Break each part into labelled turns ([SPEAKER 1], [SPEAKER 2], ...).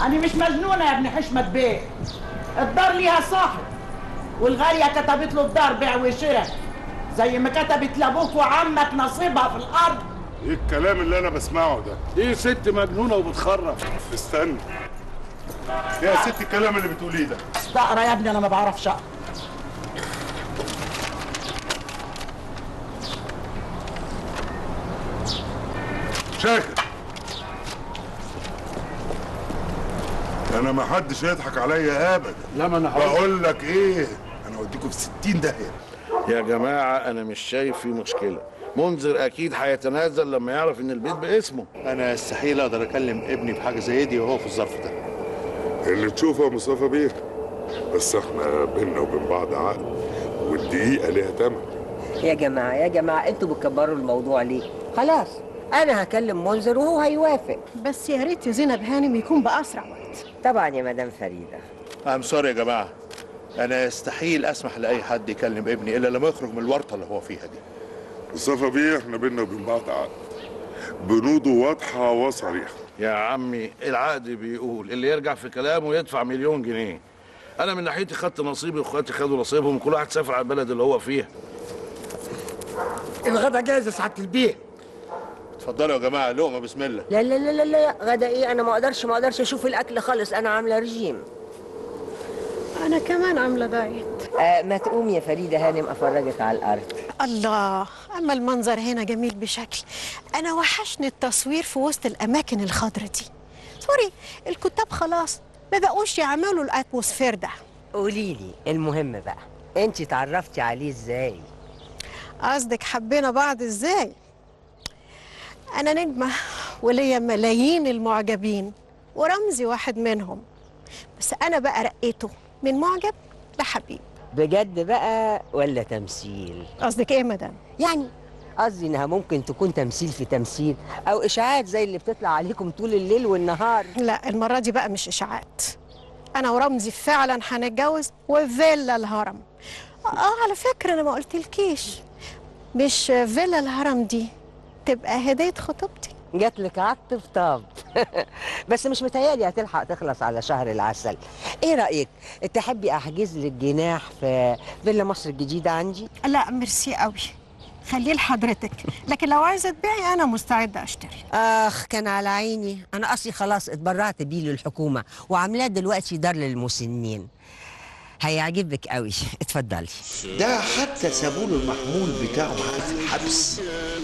[SPEAKER 1] أنا مش مجنونة يا ابن حشمة بيه الدار ليها صاحب والغالية كتبت له الدار بيع وشراء زي ما كتبت لأبوك وعمك نصيبها في الأرض
[SPEAKER 2] ايه الكلام اللي انا بسمعه ده
[SPEAKER 3] دي ست مجنونه وبتخرف
[SPEAKER 2] استنى ايه يا ست الكلام اللي بتقوليه ده
[SPEAKER 1] استقرا يا ابني أنا ما بعرفش أقرا
[SPEAKER 2] شاكر انا ما حدش يضحك عليا ابدا
[SPEAKER 3] لا ما انا هقول
[SPEAKER 2] بقول لك ايه انا اوديكم في 60 داهيه
[SPEAKER 3] يا جماعه انا مش شايف في مشكله منذر اكيد هيتنازل لما يعرف ان البيت باسمه
[SPEAKER 4] انا يستحيل اقدر اكلم ابني في حاجه زي دي وهو في الظرف ده
[SPEAKER 2] اللي تشوفه يا مصطفى بيه بس احنا بينا وبين بعض عقد والدقيقه ليها تمن
[SPEAKER 5] يا جماعة يا جماعة انتوا بتكبروا الموضوع ليه؟ خلاص أنا هكلم منذر وهو هيوافق
[SPEAKER 6] بس يا ريت يا زينب هانم يكون بأسرع وقت
[SPEAKER 5] طبعا يا مدام فريدة
[SPEAKER 4] ام سوري يا جماعه انا يستحيل اسمح لاي حد يكلم ابني الا لما يخرج من الورطه اللي هو فيها دي
[SPEAKER 2] مصطفى بيه احنا بينا وبين بعض عقد بنوده واضحه وصريحه
[SPEAKER 3] يا عمي العقد بيقول اللي يرجع في كلامه يدفع مليون جنيه انا من ناحيتي خدت نصيبي واخواتي خدوا نصيبهم كل واحد سافر على البلد اللي هو فيها
[SPEAKER 7] الغدا جاهز يا سعاده البيه
[SPEAKER 4] اتفضلوا يا جماعه لقمه بسم الله
[SPEAKER 5] لا لا لا لا لا غدا ايه أنا ما أقدرش ما أقدرش أشوف الأكل خالص أنا عاملة رجيم
[SPEAKER 6] أنا كمان عاملة دايت
[SPEAKER 5] آه ما تقوم يا فريدة هانم أفرجك على الأرض
[SPEAKER 6] الله أما المنظر هنا جميل بشكل أنا وحشني التصوير في وسط الأماكن الخضرة دي سوري الكتاب خلاص ما بقوش يعملوا الأتموسفير ده
[SPEAKER 5] قولي لي المهم بقى أنت تعرفتي عليه إزاي؟
[SPEAKER 6] قصدك حبينا بعض إزاي أنا نجمة وليا ملايين المعجبين ورمزي واحد منهم بس أنا بقى رقيته من معجب لحبيب
[SPEAKER 5] بجد بقى ولا تمثيل؟
[SPEAKER 6] قصدك إيه يا مدام؟
[SPEAKER 5] يعني قصدي انها ممكن تكون تمثيل في تمثيل او اشاعات زي اللي بتطلع عليكم طول الليل والنهار
[SPEAKER 6] لا المرة دي بقى مش إشاعات أنا ورمزي فعلا هنتجوز وفيلا الهرم آه على فكرة أنا ما قلتلكيش مش فيلا الهرم دي تبقى هدية خطوبتي
[SPEAKER 5] جات لك عط في طاب بس مش متهيألي هتلحق تخلص على شهر العسل ايه رأيك تحبي احجز لك جناح في فيلا مصر الجديدة عندي
[SPEAKER 6] لا ميرسي قوي خليه لحضرتك لكن لو عايزة تبيعي أنا مستعدة أشتري
[SPEAKER 5] اخ كان على عيني انا اصلي خلاص اتبرعت بيه للحكومة وعاملاه دلوقتي دار للمسنين هيعجبك قوي اتفضلي
[SPEAKER 8] ده حتى سابوا له المحمول بتاعه معاه في الحبس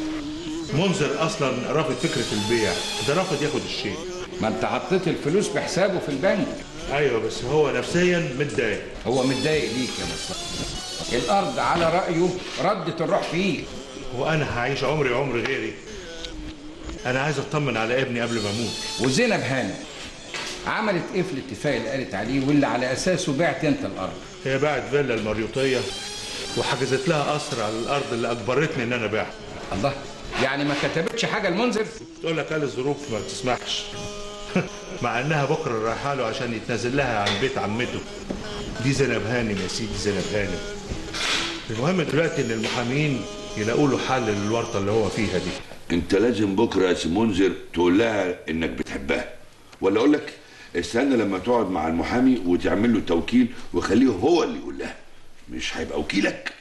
[SPEAKER 4] منذر اصلا رافض فكره البيع ده رافض ياخد الشيء
[SPEAKER 9] ما انت حطيت الفلوس بحسابه في البنك
[SPEAKER 4] ايوه بس هو نفسيا متضايق
[SPEAKER 9] هو متضايق ليك يا مصطفى الارض على رايه ردت الروح فيه
[SPEAKER 4] وانا هعيش عمري عمر غيري انا عايز اطمن على ابني قبل ما اموت
[SPEAKER 9] وزينب هانم عملت ايه في الاتفاق اللي قالت عليه واللي على اساسه بعت انت الارض
[SPEAKER 4] هي باعت فيلا المريوطيه وحجزت لها قصر على الارض اللي اجبرتني ان انا ابيعها
[SPEAKER 9] الله يعني ما كتبتش حاجه المنذر
[SPEAKER 4] تقول لك قال الظروف ما بتسمحش مع انها بكره رايحه له عشان يتنازل لها عن بيت عمته دي زينب هانم يا سيدي زينب هانم المهم دلوقتي ان المحامين يلاقوا له حل للورطه اللي هو فيها دي
[SPEAKER 10] انت لازم بكره يا سي منذر تقول لها انك بتحبها ولا اقول لك استنى لما تقعد مع المحامي وتعمل له توكيل وخليه هو اللي يقول لها مش هيبقى وكيلك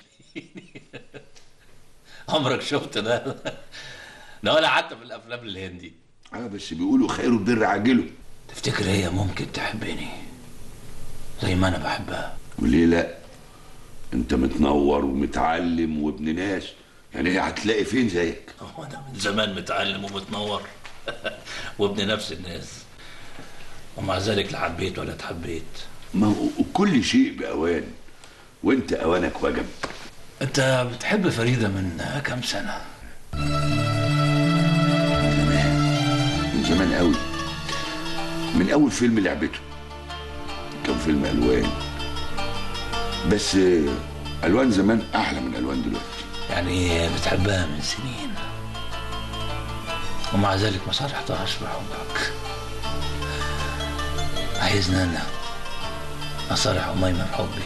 [SPEAKER 11] عمرك شفت ده ده ولا حتى في الافلام الهندي
[SPEAKER 10] اه بس بيقولوا خير البر عاجله
[SPEAKER 11] تفتكر هي ممكن تحبني زي ما انا بحبها
[SPEAKER 10] وليه لا انت متنور ومتعلم وابن ناس يعني هي هتلاقي فين زيك
[SPEAKER 11] هو انا من زمان متعلم ومتنور وابن نفس الناس ومع ذلك لا حبيت ولا اتحبيت
[SPEAKER 10] ما هو كل شيء باوان وانت اوانك وجب
[SPEAKER 11] انت بتحب فريده من كام سنه
[SPEAKER 10] من زمان قوي من اول فيلم لعبته كان فيلم الوان بس الوان زمان احلى من الوان دلوقتي
[SPEAKER 11] يعني بتحبها من سنين ومع ذلك ما صرحتهاش بحبك عايزني انا اصارح اميمه بحبي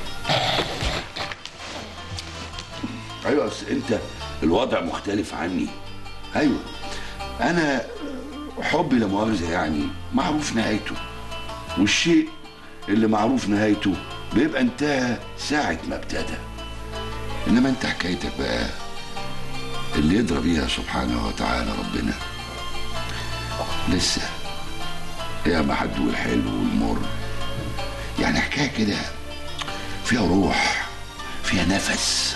[SPEAKER 10] ايوه بس انت الوضع مختلف عني ايوه انا حبي لا مؤاخذه يعني معروف نهايته والشيء اللي معروف نهايته بيبقى انتهى ساعة ما ابتدى انما انت حكايتك بقى اللي يدرى بيها سبحانه وتعالى ربنا لسه يا ما حد الحلو والمر يعني حكايه كده فيها روح فيها نفس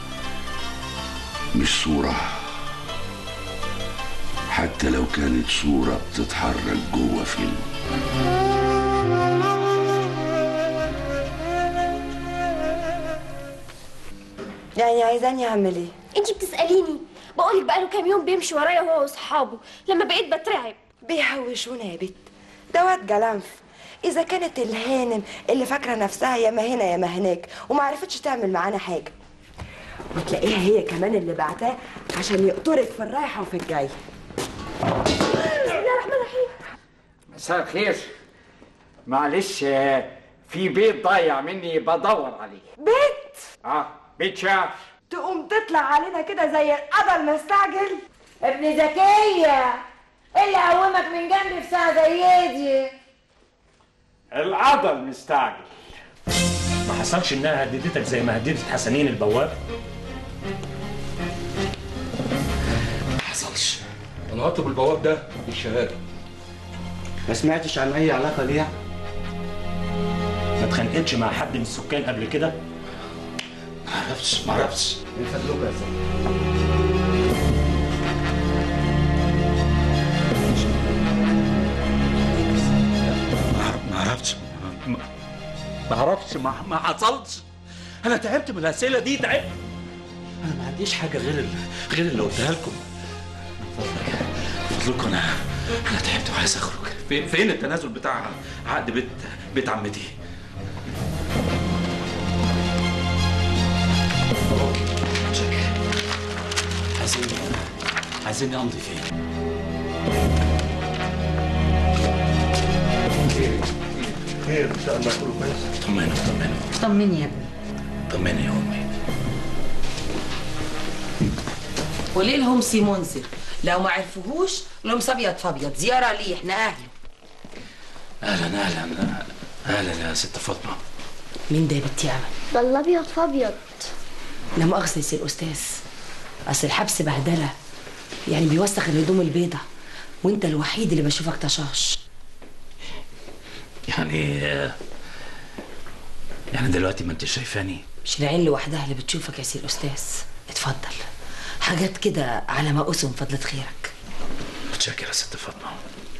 [SPEAKER 10] مش صورة حتى لو كانت صورة بتتحرك جوه فيلم
[SPEAKER 7] يعني عايزاني اعمل ايه
[SPEAKER 12] انتي بتسأليني بقولك بقاله كام يوم بيمشي ورايا هو واصحابه لما بقيت بترعب
[SPEAKER 7] بيهوشونا يا بت ده واد جلنف اذا كانت الهانم اللي فاكره نفسها يا ما هنا يا ما هناك وما عرفتش تعمل معانا حاجه وتلاقيها هي كمان اللي بعتاه عشان يقطرك في الرايحه وفي الجايه
[SPEAKER 12] بسم الله الرحمن الرحيم
[SPEAKER 13] مساء الخير معلش آه، في بيت ضايع مني بدور عليه
[SPEAKER 7] بيت
[SPEAKER 13] اه بيت شعر
[SPEAKER 7] تقوم تطلع علينا كده زي القضا المستعجل
[SPEAKER 14] ابن زكية ايه اللي قومك من جنبي في ساعة زي دي
[SPEAKER 13] القضا المستعجل
[SPEAKER 15] ما حصلش انها هددتك زي ما هددت حسنين البواب
[SPEAKER 16] ما حصلش انا هطلب البواب ده بالشهاده
[SPEAKER 17] ما سمعتش عن اي علاقه ليها
[SPEAKER 15] ما اتخانقتش مع حد من السكان قبل كده
[SPEAKER 16] ما اعرفش ما اعرفش
[SPEAKER 17] من فضلك يا سيدي
[SPEAKER 16] ما اعرفش ما ما اعرفش ما ما حصلش انا تعبت من الاسئله دي تعبت انا ما عنديش حاجه غير ال- غير اللي قلتها لكم من فضلك من فضلكم انا انا تعبت وعايز اخرج فين فين التنازل بتاع عقد بيت بيت عمتي عايزين عايزين امضي فين
[SPEAKER 4] خير ان شاء الله كله كويس
[SPEAKER 16] طمنوا طمنوا
[SPEAKER 18] طمني يا ابني
[SPEAKER 16] طمني يا امي
[SPEAKER 18] قولي لهم سي منذر لو ما عرفوهوش لهم ابيض فابيض زياره ليه احنا اهله
[SPEAKER 16] اهلا اهلا اهلا يا ست فاطمه
[SPEAKER 18] مين ده يا بنتي يا امل
[SPEAKER 12] ده الابيض فابيض
[SPEAKER 18] لا مؤاخذه يا سي الاستاذ اصل الحبس بهدله يعني بيوسخ الهدوم البيضة وانت الوحيد اللي بشوفك طشاش
[SPEAKER 16] يعني يعني دلوقتي ما انت شايفاني
[SPEAKER 18] مش العين لوحدها اللي بتشوفك يا سي الاستاذ اتفضل حاجات كده على ما اسم فضلة خيرك
[SPEAKER 16] متشكر يا ست فاطمه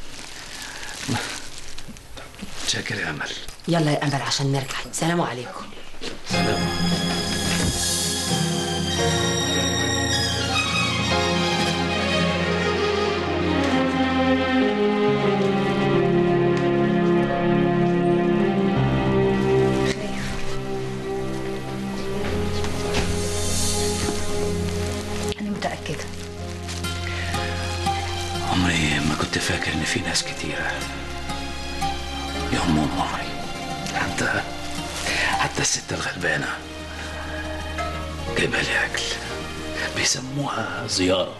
[SPEAKER 16] متشكر يا امل
[SPEAKER 18] يلا يا امل عشان نرجع سلام عليكم
[SPEAKER 16] سلام
[SPEAKER 18] انا متاكده
[SPEAKER 16] عمري ما كنت فاكر ان في ناس كتيرة يهمهم عمري حتى حتى الست الغلبانة جايبة لي أكل بيسموها زيارة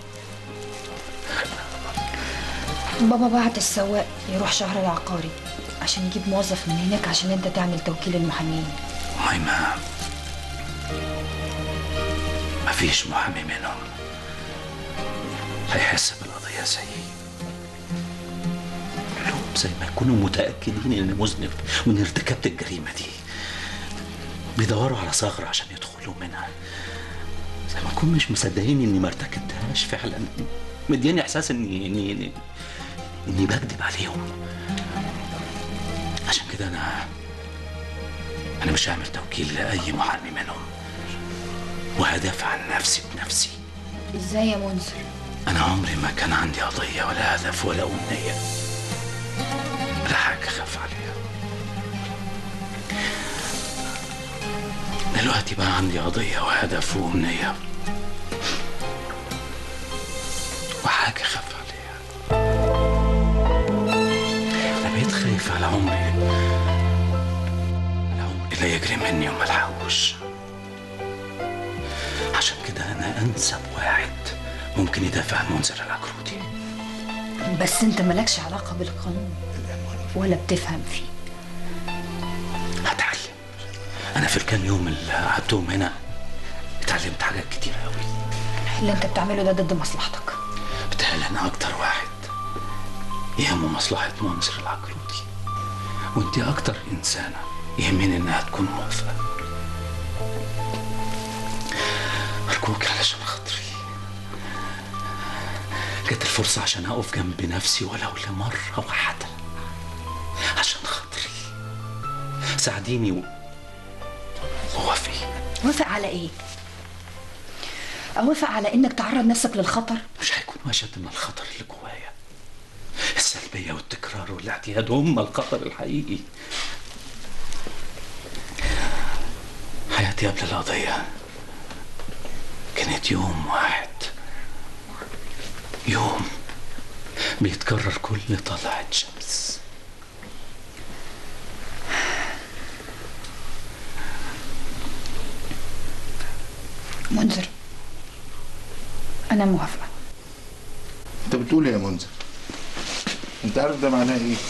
[SPEAKER 19] بابا بعت السواق يروح شهر العقاري عشان يجيب موظف من هناك عشان انت تعمل توكيل المحامين
[SPEAKER 16] والله ما ما فيش محامي منهم هيحس بالقضية زيي كلهم زي ما يكونوا متأكدين إني مذنب وإني ارتكبت الجريمة دي بيدوروا على ثغرة عشان يدخلوا منها زي ما يكونوا مش مصدقين إني ما ارتكبتهاش فعلا مدياني إحساس إني إني إني, إني بكذب عليهم عشان كده أنا أنا مش هعمل توكيل لأي محامي منهم وهدافع عن نفسي بنفسي
[SPEAKER 19] ازاي يا منذر
[SPEAKER 16] أنا عمري ما كان عندي قضية ولا هدف ولا أمنية ولا حاجة أخاف عليها دلوقتي بقى عندي قضية وهدف وأمنية وحاجة أخاف عليها أنا بقيت خايف على عمري على عمري لا يجري مني وما الحقوش عشان كده أنا أنسب واحد ممكن يدافع عن منذر العكرودي
[SPEAKER 19] بس انت مالكش علاقة بالقانون ولا بتفهم فيه
[SPEAKER 16] انا في الكام يوم اللي قعدتهم هنا اتعلمت حاجات كتير قوي
[SPEAKER 19] اللي انت بتعمله ده ضد مصلحتك
[SPEAKER 16] بتهيألي انا اكتر واحد يهمه مصلحة منصر العقلودي وانت اكتر انسانة يهمني انها تكون موافقة ارجوك علشان خاطري جت الفرصة عشان اقف جنب نفسي ولو لمرة واحدة عشان خاطري ساعديني و... ووافقي
[SPEAKER 19] وافق على ايه اوافق على انك تعرض نفسك للخطر
[SPEAKER 16] مش هيكون اشد من الخطر اللي جوايا السلبية والتكرار والاعتياد هم الخطر الحقيقي حياتي قبل القضية كانت يوم واحد يوم بيتكرر كل طلعة شمس
[SPEAKER 19] منذر انا موافقه
[SPEAKER 4] انت بتقول ايه يا منذر انت عارف ده معناه ايه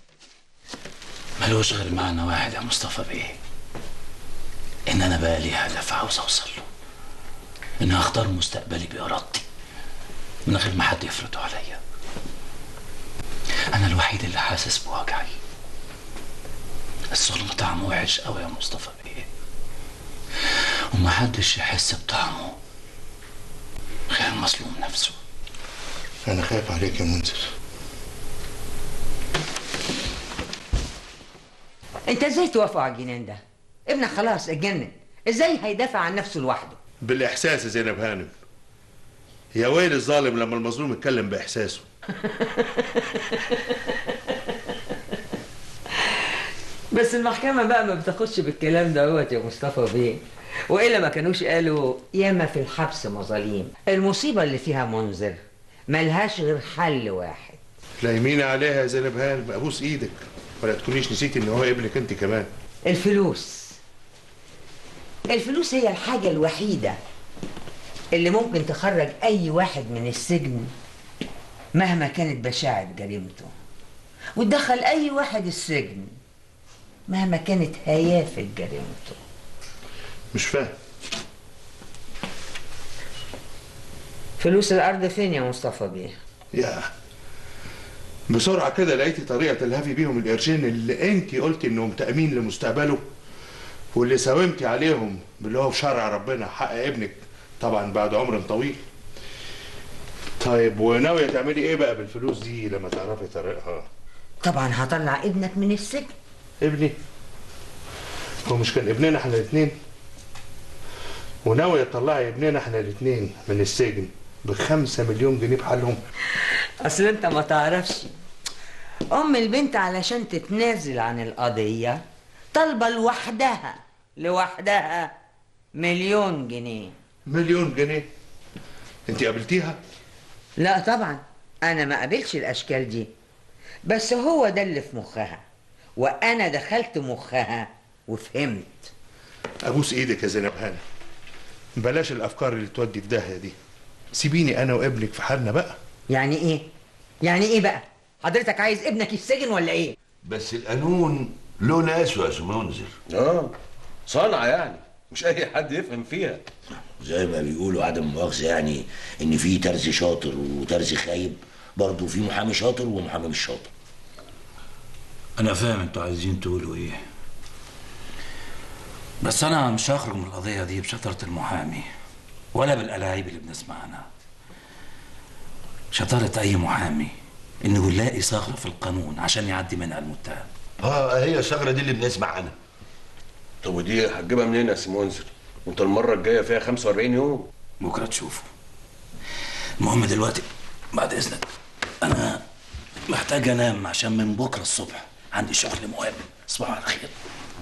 [SPEAKER 16] ملوش غير معنى واحد يا مصطفى بيه ان انا بقى لي هدف عاوز اوصل له ان اختار مستقبلي بارادتي من غير ما حد يفرضه عليا انا الوحيد اللي حاسس بوجعي الظلم طعمه وحش قوي يا مصطفى بيه ومحدش يحس بطعمه غير المظلوم نفسه
[SPEAKER 4] انا خايف عليك يا منذر
[SPEAKER 5] انت ازاي توافق على الجنان ده ابنك خلاص اتجنن ازاي هيدافع عن نفسه لوحده
[SPEAKER 4] بالاحساس يا زينب هانم يا ويل الظالم لما المظلوم يتكلم باحساسه
[SPEAKER 5] بس المحكمة بقى ما بتاخدش بالكلام دوت يا مصطفى بيه وإلا ما كانوش قالوا ياما في الحبس مظاليم المصيبة اللي فيها منذر ملهاش غير حل واحد
[SPEAKER 4] لا يمين عليها يا زينب هانم ابوس ايدك ولا تكونيش نسيت ان هو ابنك انت كمان
[SPEAKER 5] الفلوس الفلوس هي الحاجة الوحيدة اللي ممكن تخرج أي واحد من السجن مهما كانت بشاعة جريمته وتدخل أي واحد السجن مهما كانت هيافة جريمته
[SPEAKER 4] مش فاهم
[SPEAKER 5] فلوس الأرض فين يا مصطفى بيه؟
[SPEAKER 4] يا بسرعة كده لقيتي طريقة تلهفي بيهم القرشين اللي انت قلتي انهم تأمين لمستقبله واللي ساومتي عليهم باللي هو في شرع ربنا حق ابنك طبعا بعد عمر طويل طيب وناوية تعملي ايه بقى بالفلوس دي لما تعرفي طريقها
[SPEAKER 5] طبعا هطلع ابنك من السجن
[SPEAKER 4] ابني هو مش كان ابننا احنا الاثنين وناوية تطلعي ابننا احنا الاثنين من السجن بخمسة مليون جنيه بحالهم
[SPEAKER 5] أصل أنت ما تعرفش أم البنت علشان تتنازل عن القضية طالبة لوحدها لوحدها مليون جنيه
[SPEAKER 4] مليون جنيه انت قابلتيها
[SPEAKER 5] لا طبعا أنا ما قابلش الأشكال دي بس هو ده اللي في مخها وأنا دخلت مخها وفهمت
[SPEAKER 4] ابوس ايدك يا زينب هانم بلاش الافكار اللي تودي في داهيه دي سيبيني انا وابنك في حالنا بقى
[SPEAKER 5] يعني إيه؟ يعني إيه بقى؟ حضرتك عايز ابنك يتسجن ولا إيه؟
[SPEAKER 10] بس القانون له ناسه يا منذر
[SPEAKER 20] اه صنعة يعني مش اي حد يفهم فيها
[SPEAKER 21] زي ما بيقولوا عدم مؤاخذة يعني ان في ترز شاطر وترز خايب برضه في محامي شاطر ومحامي مش شاطر
[SPEAKER 16] انا فاهم انتوا عايزين تقولوا ايه بس انا مش هخرج من القضيه دي بشطاره المحامي ولا بالالاعيب اللي بنسمع عنها شطاره اي محامي انه يلاقي ثغره في القانون عشان يعدي منها المتهم
[SPEAKER 21] اه هي الثغرة دي اللي بنسمع عنها
[SPEAKER 20] طب ودي هتجيبها منين يا سي منذر وانت المرة الجاية فيها 45 يوم
[SPEAKER 16] بكره تشوفوا المهم دلوقتي بعد اذنك انا محتاج انام عشان من بكره الصبح عندي شغل مهم صباح على خير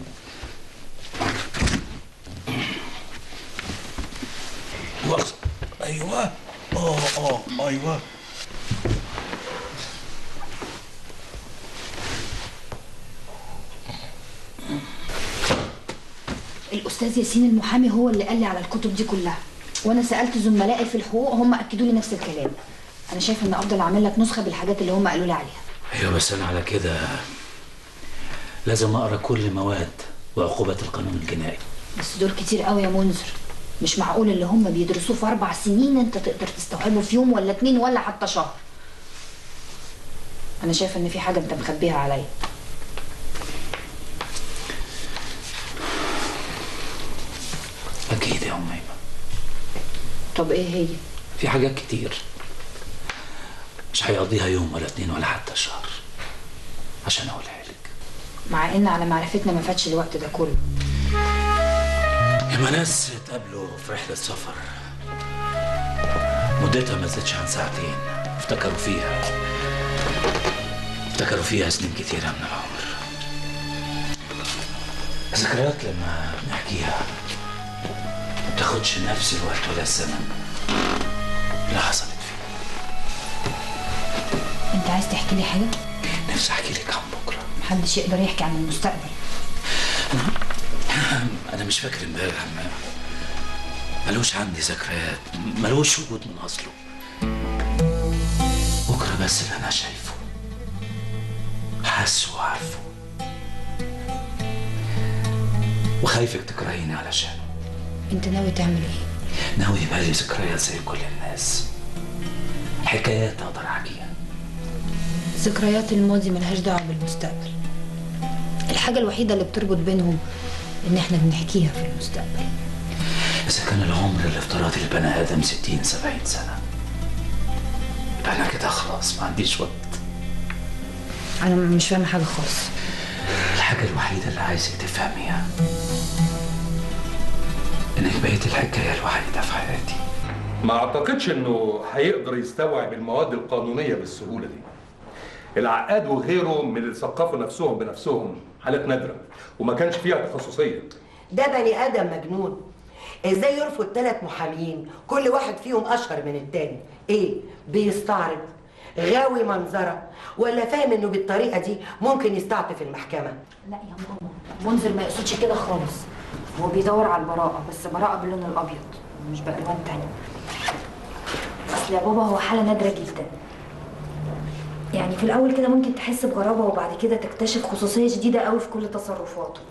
[SPEAKER 16] مؤاخذة ايوه اه اه ايوه
[SPEAKER 19] الاستاذ ياسين المحامي هو اللي قال لي على الكتب دي كلها وانا سالت زملائي في الحقوق هم اكدوا لي نفس الكلام انا شايفه ان افضل اعمل لك نسخه بالحاجات اللي هم قالوا لي عليها
[SPEAKER 16] ايوه بس انا على كده لازم اقرا كل مواد
[SPEAKER 11] وعقوبات القانون الجنائي
[SPEAKER 19] بس دول كتير قوي يا منذر مش معقول اللي هم بيدرسوه في اربع سنين انت تقدر تستوعبه في يوم ولا اتنين ولا حتى شهر انا شايفه ان في حاجه انت مخبيها عليا
[SPEAKER 11] أكيد يا أم أيمن
[SPEAKER 19] طب ايه هي
[SPEAKER 11] في حاجات كتير مش هيقضيها يوم ولا اتنين ولا حتى شهر عشان أقولها لك
[SPEAKER 19] مع ان على معرفتنا ما فاتش الوقت ده كله
[SPEAKER 11] لما ناس اتقابلوا في رحلة سفر مدتها ما زادتش عن ساعتين افتكروا فيها افتكروا فيها سنين كتيرة من العمر ذكريات لما بنحكيها ما بتاخدش نفس الوقت ولا الزمن اللي حصلت
[SPEAKER 19] انت عايز تحكي لي حاجه
[SPEAKER 11] نفسي احكي لك عن بكره
[SPEAKER 19] محدش يقدر يحكي عن المستقبل
[SPEAKER 11] انا مش فاكر امبارح ما ملوش عندي ذكريات ملوش وجود من اصله بكره بس اللي انا شايفه حاسه وعارفه وخايفك تكرهيني علشانه
[SPEAKER 19] انت ناوي تعمل ايه
[SPEAKER 11] ناوي يبقى لي ذكريات زي كل الناس حكايات اقدر احكيها
[SPEAKER 19] ذكريات الماضي ملهاش دعوه بالمستقبل الحاجه الوحيده اللي بتربط بينهم ان احنا بنحكيها في المستقبل
[SPEAKER 11] اذا كان العمر الافتراضي للبني ادم 60 70 سنه يبقى انا كده خلاص ما عنديش وقت
[SPEAKER 19] انا مش فاهمه حاجه خالص
[SPEAKER 11] الحاجه الوحيده اللي عايزك تفهميها انك بقيت الحكايه الوحيده في حياتي
[SPEAKER 20] ما اعتقدش انه هيقدر يستوعب المواد القانونيه بالسهوله دي العقاد وغيره من اللي ثقفوا نفسهم بنفسهم حالات نادره وما كانش فيها تخصصيه
[SPEAKER 1] ده بني ادم مجنون ازاي يرفض ثلاث محامين كل واحد فيهم اشهر من التاني ايه بيستعرض غاوي منظره ولا فاهم انه بالطريقه دي ممكن يستعطف المحكمه
[SPEAKER 19] لا يا ماما منذر ما يقصدش كده خالص هو بيدور على البراءة بس براءة باللون الأبيض مش بألوان تانية أصل يا بابا هو حالة نادرة جدا يعني في الأول كده ممكن تحس بغرابة وبعد كده تكتشف خصوصية شديدة قوي في كل تصرفاته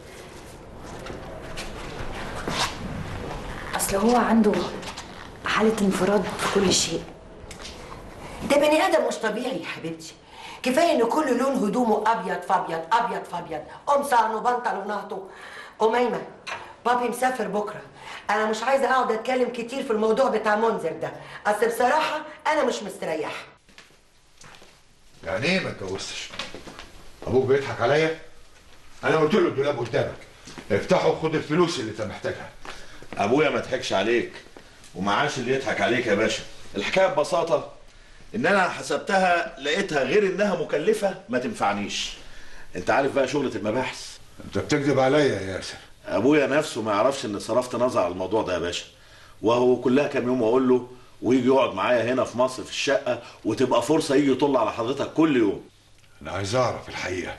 [SPEAKER 19] أصل هو عنده حالة انفراد في كل شيء
[SPEAKER 1] ده بني ادم مش طبيعي يا حبيبتي كفايه ان كل لون هدومه ابيض فابيض ابيض فابيض قمصانه بنطلوناته أميمة بابي مسافر بكرة أنا مش عايزة أقعد أتكلم كتير في الموضوع بتاع منذر ده أصل بصراحة أنا مش مستريحة
[SPEAKER 22] يعني ايه ما اتجوزتش؟ ابوك بيضحك عليا؟ انا قلت له الدولاب قدامك افتحه وخد الفلوس اللي انت محتاجها
[SPEAKER 23] ابويا ما ضحكش عليك ومعاش اللي يضحك عليك يا باشا الحكايه ببساطه ان انا حسبتها لقيتها غير انها مكلفه ما تنفعنيش انت عارف بقى شغله المباحث
[SPEAKER 22] انت بتكذب عليا يا ياسر
[SPEAKER 23] ابويا نفسه ما يعرفش ان صرفت نظر على الموضوع ده يا باشا وهو كلها كام يوم اقول له ويجي يقعد معايا هنا في مصر في الشقه وتبقى فرصه يجي يطل على حضرتك كل يوم
[SPEAKER 22] انا عايز اعرف الحقيقه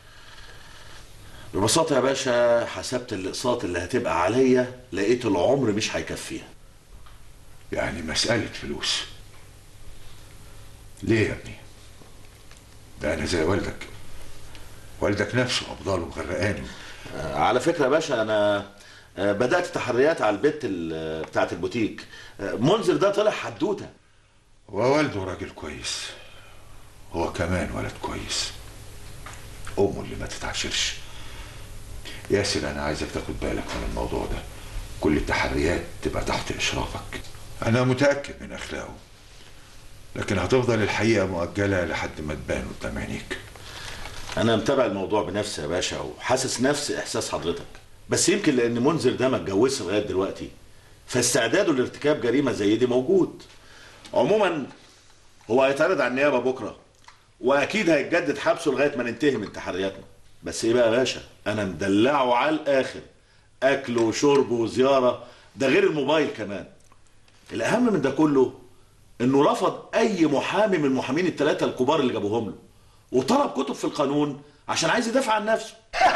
[SPEAKER 23] ببساطه يا باشا حسبت الاقساط اللي هتبقى عليا لقيت العمر مش هيكفيها
[SPEAKER 22] يعني مساله فلوس ليه يا ابني ده انا زي والدك والدك نفسه افضله غرقاني
[SPEAKER 23] آه، على فكره يا باشا انا آه، بدات تحريات على البت ال- بتاعه البوتيك آه، منذر ده طلع حدوته
[SPEAKER 22] ووالده راجل كويس هو كمان ولد كويس امه اللي ما تتعشرش ياسر انا عايزك تاخد بالك من الموضوع ده كل التحريات تبقى تحت اشرافك انا متاكد من اخلاقه لكن هتفضل الحقيقه مؤجله لحد ما تبان قدام عينيك
[SPEAKER 23] انا متابع الموضوع بنفسي يا باشا وحاسس نفس احساس حضرتك بس يمكن لان منذر ده ما اتجوزش لغايه دلوقتي فاستعداده لارتكاب جريمه زي دي موجود عموما هو هيتعرض على النيابه بكره واكيد هيتجدد حبسه لغايه ما ننتهي من تحرياتنا بس ايه بقى يا باشا انا مدلعه على الاخر اكل وشرب وزياره ده غير الموبايل كمان الاهم من ده كله انه رفض اي محامي من المحامين الثلاثه الكبار اللي جابوهم له وطلب كتب في القانون عشان عايز يدافع عن نفسه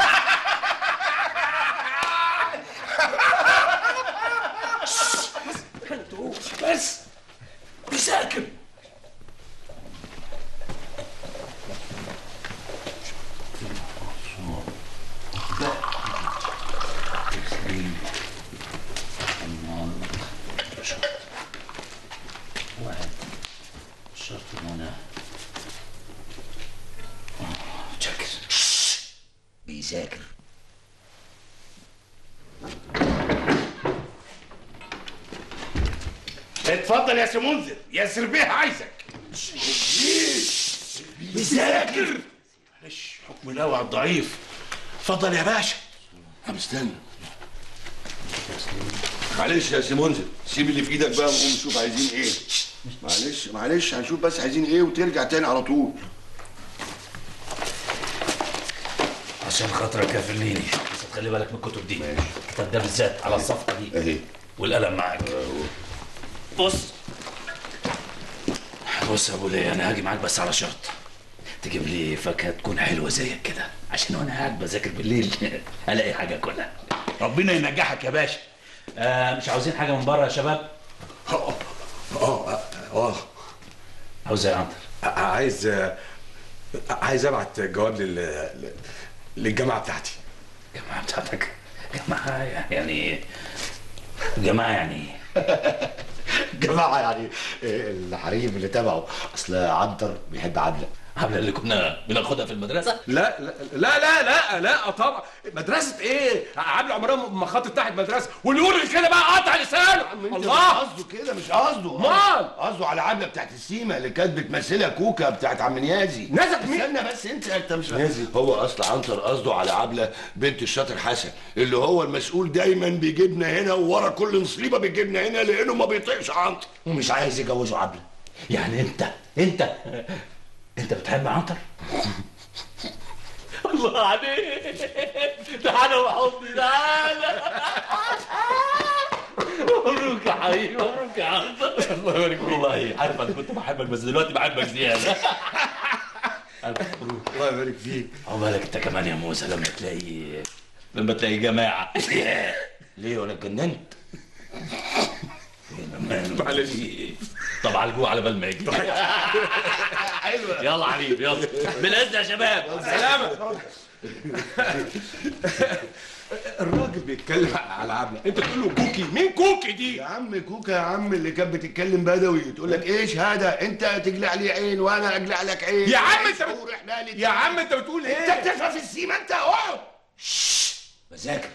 [SPEAKER 11] خلتوش بس بيذاكر
[SPEAKER 21] بيذاكر
[SPEAKER 2] اتفضل يا سي منذر ياسر بيه عايزك
[SPEAKER 21] بيذاكر
[SPEAKER 2] معلش حكم القوي على الضعيف اتفضل يا باشا
[SPEAKER 10] طب استنى معلش يا سي منذر سيب اللي في ايدك بقى ونقوم نشوف عايزين ايه معلش معلش هنشوف بس عايزين ايه وترجع تاني على طول
[SPEAKER 11] عشان خاطرك يا فليني بس تخلي بالك من الكتب دي الكتاب ده بالذات على الصفحه دي
[SPEAKER 10] اهي
[SPEAKER 11] والقلم معاك بص بص يا ابو ليه انا هاجي معاك بس على شرط تجيب لي فاكهه تكون حلوه زيك كده عشان وانا قاعد بذاكر بالليل الاقي حاجه كلها
[SPEAKER 2] ربنا ينجحك يا باشا
[SPEAKER 11] آه مش عاوزين حاجه من بره يا شباب
[SPEAKER 2] اه اه اه
[SPEAKER 11] عاوز ايه يا عنتر
[SPEAKER 3] عايز عايز ابعت جواب لل للجامعه بتاعتي
[SPEAKER 11] الجامعه بتاعتك جماعه يعني جماعه يعني ايه
[SPEAKER 6] جماعة يعني الحريم اللي تبعه اصل عنتر بيحب عبلة
[SPEAKER 11] عبلة اللي كنا بناخدها في المدرسة
[SPEAKER 3] لا لا لا لا لا لا طبعا مدرسة ايه؟ عامله عمرها ما خطت تحت مدرسة واللي يقول كده بقى قطع لسانه
[SPEAKER 10] الله قصده كده مش قصده
[SPEAKER 3] امال
[SPEAKER 10] قصده على عبله بتاعت السيما اللي كانت بتمثلها كوكا بتاعت عم نيازي
[SPEAKER 3] نزل مين؟
[SPEAKER 10] استنى بس انت انت مش هو اصل عنتر قصده على عبله بنت الشاطر حسن اللي هو المسؤول دايما بيجيبنا هنا وورا كل مصيبه بيجيبنا هنا لانه ما بيطيقش عنتر
[SPEAKER 11] ومش عايز يجوزه عبلة يعني انت انت انت بتحب عنتر الله عليك تعالى وحضني تعالى مبروك يا حبيبي مبروك يا عنتر الله يبارك فيك والله عارف انا كنت بحبك بس دلوقتي بحبك زياده ألف مبروك
[SPEAKER 10] الله يبارك فيك
[SPEAKER 11] عقبالك انت كمان يا موسى لما تلاقي لما تلاقي جماعه ليه وانا اتجننت معلش طب عالجوه على بال ما يجي
[SPEAKER 10] حلوه
[SPEAKER 11] يلا حبيب يلا بالاذن يا شباب
[SPEAKER 3] سلامة الراجل بيتكلم على عبلة انت تقول له كوكي مين كوكي دي
[SPEAKER 10] يا عم كوكا يا عم اللي كانت بتتكلم بدوي تقول لك ايش هذا انت تقلع لي عين وانا اقلع لك عين
[SPEAKER 3] يا عم انت
[SPEAKER 10] شهور احنا
[SPEAKER 3] يا عم انت بتقول ايه
[SPEAKER 10] انت بتفهم في السيما انت اقعد
[SPEAKER 11] بذاكر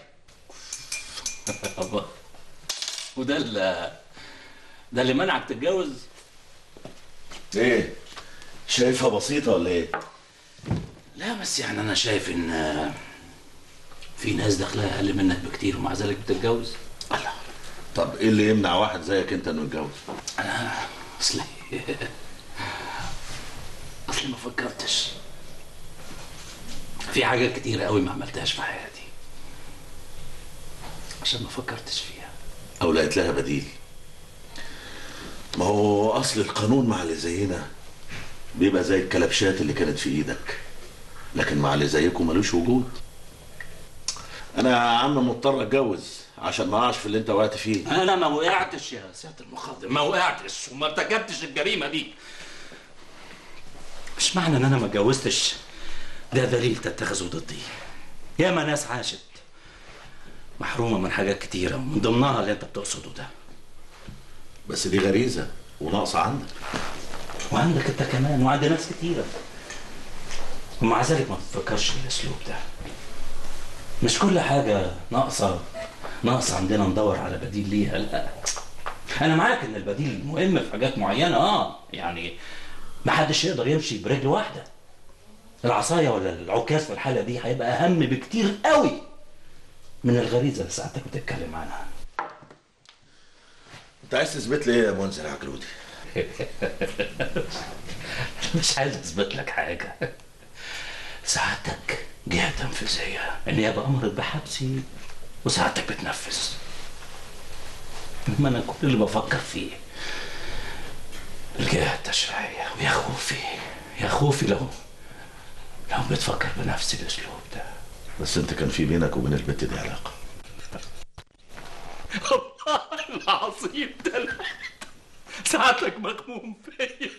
[SPEAKER 11] وده اللي ده اللي منعك تتجوز
[SPEAKER 23] ايه شايفها بسيطة ولا ايه؟
[SPEAKER 11] لا بس يعني انا شايف ان في ناس دخلها اقل منك بكتير ومع ذلك بتتجوز
[SPEAKER 23] طب ايه اللي يمنع واحد زيك انت انه يتجوز؟
[SPEAKER 11] انا اصلي اصلي ما فكرتش في حاجات كتيرة قوي ما عملتهاش في حياتي عشان ما فكرتش فيها
[SPEAKER 23] او لقيت لها بديل ما هو اصل القانون مع اللي زينا بيبقى زي الكلبشات اللي كانت في ايدك لكن مع اللي زيكم ملوش وجود انا يا عم مضطر اتجوز عشان ما اقعش في اللي انت وقعت فيه
[SPEAKER 11] انا ما وقعتش يا سياده المخدر ما وقعتش وما ارتكبتش الجريمه دي مش معنى ان انا ما اتجوزتش ده دليل تتخذه ضدي ياما ناس عاشت محرومه من حاجات كتيره ومن ضمنها اللي انت بتقصده ده
[SPEAKER 23] بس دي غريزه وناقصه عندك
[SPEAKER 11] وعندك انت كمان وعند ناس كتيره ومع ذلك ما تفكرش بالاسلوب ده مش كل حاجه ناقصه ناقصه عندنا ندور على بديل ليها لا انا معاك ان البديل مهم في حاجات معينه اه يعني ما حدش يقدر يمشي برجل واحده العصايه ولا العكاز في الحاله دي هيبقى اهم بكتير قوي من الغريزه اللي ساعتك بتتكلم عنها
[SPEAKER 23] انت عايز تثبت لي ايه يا منذر يا عجلودي؟
[SPEAKER 11] مش عايز اثبت لك حاجه سعادتك جهه تنفيذيه النيابه امرت بحبسي وسعادتك بتنفذ ما انا كل اللي بفكر فيه الجهه التشريعيه ويا خوفي يا خوفي لو لو بتفكر بنفس الاسلوب ده
[SPEAKER 23] بس انت كان في بينك وبين البت دي علاقه
[SPEAKER 11] والله العظيم ده ساعتك مغموم فيا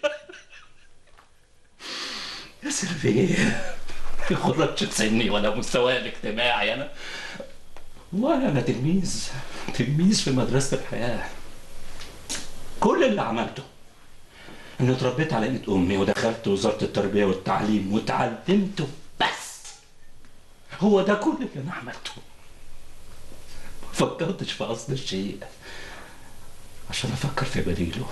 [SPEAKER 11] يا سيلفي ما يخرجش سني ولا مستواي الاجتماعي انا والله انا تلميذ تلميذ في مدرسه الحياه كل اللي عملته اني اتربيت على ايد امي ودخلت وزاره التربيه والتعليم وتعلمته بس هو ده كل اللي انا عملته ما فكرتش في اصل الشيء عشان افكر في بديله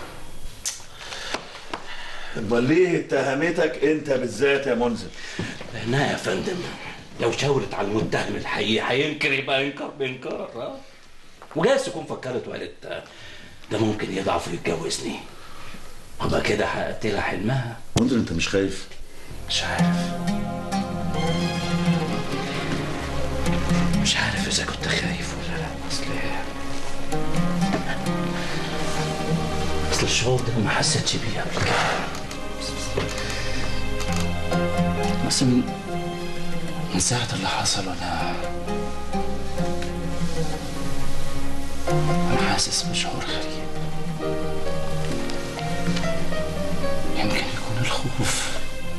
[SPEAKER 23] امال ليه اتهمتك انت بالذات يا منذر
[SPEAKER 11] لانها يا فندم لو شاورت على المتهم الحقيقي هينكر يبقى ينكر بانكار ها وجايز تكون فكرت وقالت آه، ده ممكن يضعف ويتجوزني وابقى كده حققت لها حلمها
[SPEAKER 23] منذر انت مش خايف
[SPEAKER 11] مش عارف مش عارف اذا كنت خايف ولا لا اصل اصل الشعور ده ما حسيتش بيه قبل كده بس من من ساعة اللي حصل وانا انا حاسس بشعور غريب يمكن يكون الخوف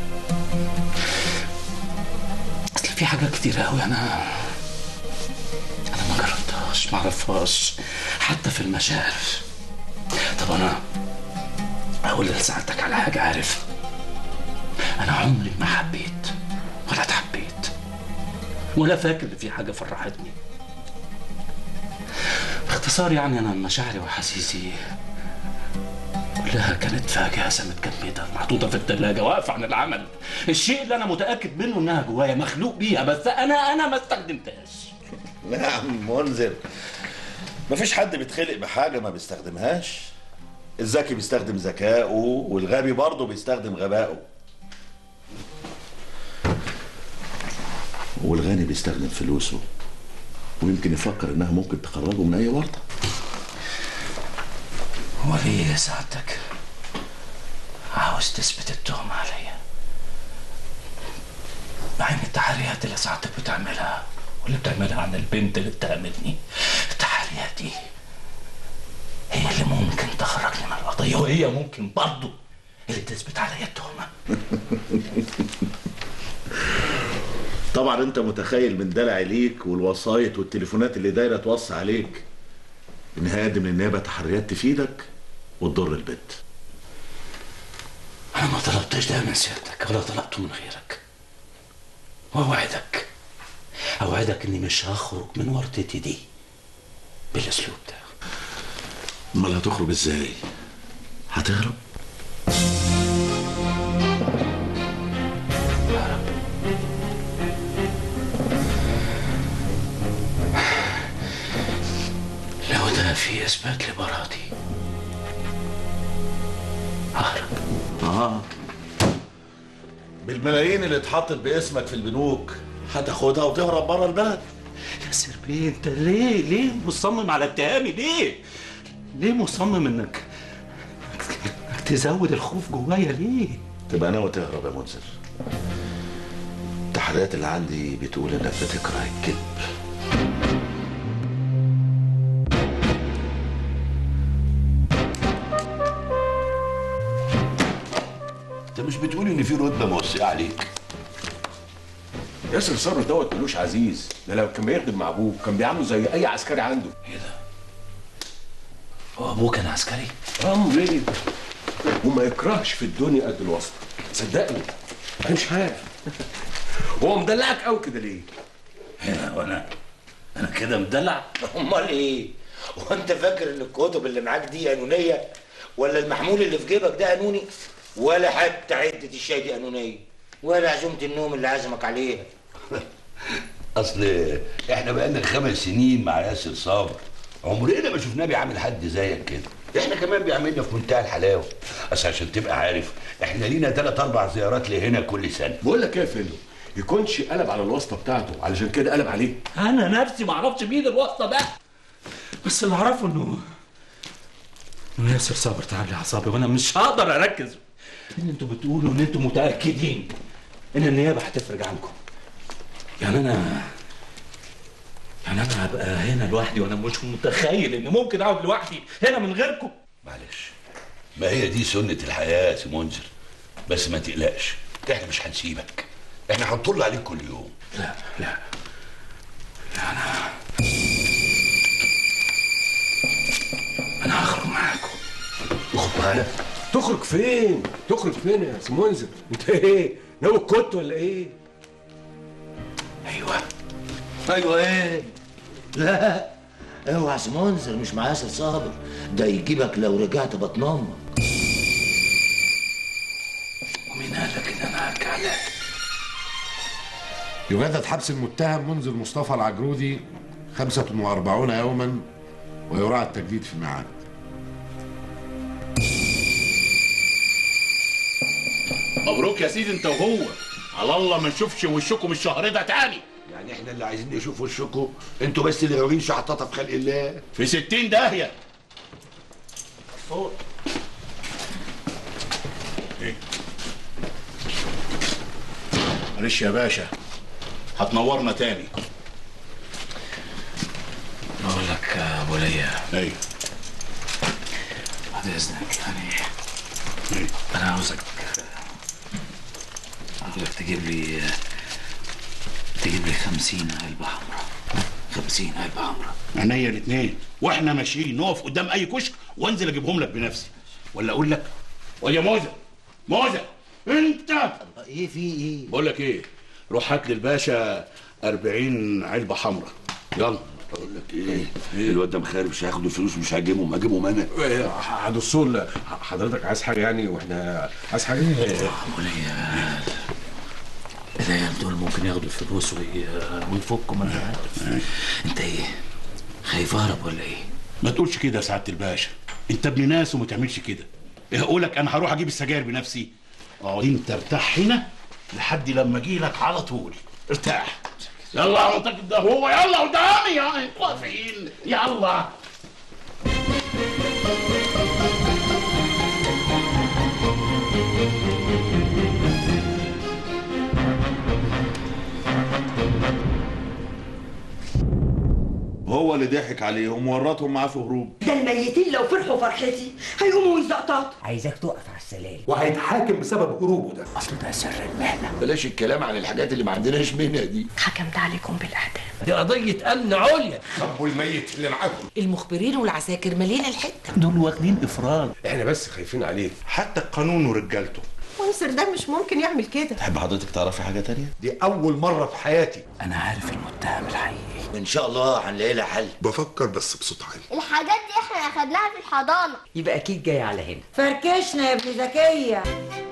[SPEAKER 11] اصل في حاجات كتير قوي انا انا ما جربتهاش ما اعرفهاش حتى في المشاعر طب انا اقول لسعادتك على حاجه عارف انا عمري ما حبيت ولا اتحبيت ولا فاكر ان في حاجه فرحتني باختصار يعني انا مشاعري واحاسيسي كلها كانت فاجعة متجمدة محطوطة في التلاجة واقفة عن العمل الشيء اللي أنا متأكد منه إنها جوايا مخلوق بيها بس أنا أنا ما استخدمتهاش
[SPEAKER 23] لا يا عم منذر مفيش حد بيتخلق بحاجة ما بيستخدمهاش الذكي بيستخدم ذكائه والغبي برضه بيستخدم غبائه والغني بيستخدم فلوسه ويمكن يفكر انها ممكن تخرجه من اي ورطه
[SPEAKER 11] هو ليه يا سعادتك عاوز تثبت التهمة عليا مع ان التحريات اللي سعادتك بتعملها واللي بتعملها عن البنت اللي اتهمتني التحريات دي هي اللي ممكن تخرجني من القضية وهي ممكن برضه اللي تثبت عليا التهمة
[SPEAKER 23] طبعا انت متخيل من دلع ليك والوسايط والتليفونات اللي دايره توصي عليك ان هادم النيابه تحريات تفيدك وتضر البنت
[SPEAKER 11] أنا ما طلبتش ده من سيادتك ولا طلبته من غيرك وأوعدك أوعدك إني مش هخرج من ورطتي دي بالأسلوب ده
[SPEAKER 23] امال هتخرج ازاي هتهرب
[SPEAKER 11] لو ده في إثبات لبراءتي ههرب
[SPEAKER 23] اه بالملايين اللي اتحطت باسمك في البنوك هتاخدها وتهرب بره البلد
[SPEAKER 11] يا سربي انت ليه ليه مصمم على اتهامي ليه ليه مصمم انك انك تزود الخوف جوايا ليه
[SPEAKER 23] تبقى ناوي تهرب يا منذر التحريات اللي عندي بتقول انك بتكره الكذب
[SPEAKER 10] انت مش بتقول ان في رتبه موسعه عليك
[SPEAKER 3] ياسر صبري دوت ملوش عزيز ده لو كان بيخدم مع ابوه كان بيعامله زي اي عسكري عنده
[SPEAKER 11] ايه ده هو ابوه كان عسكري
[SPEAKER 3] اه ليه وما يكرهش في الدنيا قد الواسطه صدقني انا مش عارف هو مدلعك قوي كده ليه
[SPEAKER 11] هنا وانا انا كده مدلع
[SPEAKER 21] امال ايه هو انت فاكر ان الكتب اللي معاك دي قانونيه ولا المحمول اللي في جيبك ده قانوني ولا حتى عده الشاي دي قانونيه ولا عزومه النوم اللي عزمك عليها
[SPEAKER 10] اصل احنا بقالنا خمس سنين مع ياسر صابر عمرنا ما شفناه بيعمل حد زيك كده احنا كمان بيعملنا في منتهى الحلاوه بس عشان تبقى عارف احنا لينا ثلاث اربع زيارات لهنا كل سنه
[SPEAKER 3] بقول لك ايه يا فيلو يكونش قلب على الواسطه بتاعته علشان كده قلب عليه
[SPEAKER 11] انا نفسي ما اعرفش مين الواسطه ده بس اللي اعرفه انه انه ياسر صابر تعب لي اعصابي وانا مش هقدر اركز ان انتوا بتقولوا ان انتوا متاكدين ان النيابه هتفرج عنكم يعني انا يعني انا هبقى هنا لوحدي وانا مش متخيل ان ممكن اقعد لوحدي هنا من غيركم
[SPEAKER 10] معلش ما هي دي سنه الحياه يا سي منذر بس ما تقلقش احنا مش هنسيبك احنا هنطل عليك كل يوم
[SPEAKER 11] لا لا لا انا انا هخرج معاكم
[SPEAKER 3] تخرج معانا تخرج فين تخرج فين يا سي منذر انت ايه ناوي الكت ولا ايه
[SPEAKER 21] ايوه ايوه ايه لا اوعى يا منذر مش مع ياسر صابر ده يجيبك لو رجعت بطن امك
[SPEAKER 10] ومين قال لك ان انا هرجع لك
[SPEAKER 7] يجدد حبس المتهم منذر مصطفى العجرودي 45 يوما ويراعى التجديد في الميعاد
[SPEAKER 4] مبروك يا سيدي انت وهو على الله ما نشوفش وشكم الشهر ده تاني
[SPEAKER 10] يعني احنا اللي عايزين نشوف وشكم انتوا بس اللي غاويين شحططه في خلق الله
[SPEAKER 4] في ستين داهية
[SPEAKER 21] فوق
[SPEAKER 4] معلش يا باشا هتنورنا تاني
[SPEAKER 11] بقول لك يا ابو ليا
[SPEAKER 4] ايوه
[SPEAKER 11] بعد اذنك يعني انا عاوزك عاوزك تجيب لي تجيب لي خمسين علبة حمراء خمسين علبة حمراء
[SPEAKER 4] عينيا الاثنين واحنا ماشيين نقف قدام اي كشك وانزل اجيبهم لك بنفسي ولا اقول لك ويا موزه موزه انت
[SPEAKER 21] ايه في ايه
[SPEAKER 4] بقول لك ايه روح هات لي الباشا 40 علبه حمراء يلا
[SPEAKER 10] اقول لك ايه الواد ده مخارب مش هياخد الفلوس ومش هجيبهم هجيبهم انا
[SPEAKER 3] هدوسول حضرتك عايز حاجه يعني واحنا عايز حاجه
[SPEAKER 11] وليا العيال دول ممكن ياخدوا الفلوس وي... ويفكوا ما انا عارف انت ايه خايف اهرب ولا ايه
[SPEAKER 4] ما تقولش كده يا سعاده الباشا انت ابن ناس وما تعملش كده ايه اقول لك انا هروح اجيب السجاير بنفسي اقعد انت ارتاح هنا لحد لما اجي لك على طول ارتاح يلا يا منطقة ده هو يلا قدامي يا انتوا واقفين يلا
[SPEAKER 23] هو اللي ضحك عليهم وورطهم معاه في هروب
[SPEAKER 1] ده الميتين لو فرحوا فرحتي هيقوموا يزقططوا
[SPEAKER 5] عايزك تقف على السلالم
[SPEAKER 20] وهيتحاكم بسبب هروبه ده
[SPEAKER 5] اصل ده سر المهنه
[SPEAKER 10] بلاش الكلام عن الحاجات اللي ما عندناش منها دي
[SPEAKER 12] حكمت عليكم بالاعدام
[SPEAKER 1] دي قضيه امن عليا
[SPEAKER 3] طب والميت اللي معاكم
[SPEAKER 18] المخبرين والعساكر مالين الحته
[SPEAKER 4] دول واخدين افراد
[SPEAKER 3] احنا بس خايفين عليه
[SPEAKER 4] حتى القانون ورجالته
[SPEAKER 14] منصر ده مش ممكن يعمل كده
[SPEAKER 23] تحب حضرتك تعرفي حاجه تانية
[SPEAKER 3] دي اول مره في حياتي
[SPEAKER 11] انا عارف المتهم الحقيقي
[SPEAKER 21] ان شاء الله هنلاقي لها حل
[SPEAKER 22] بفكر بس بصوت عالي
[SPEAKER 12] الحاجات دي احنا اخدناها في الحضانة
[SPEAKER 5] يبقى اكيد جاي على هنا
[SPEAKER 14] فركشنا يا ابن زكيه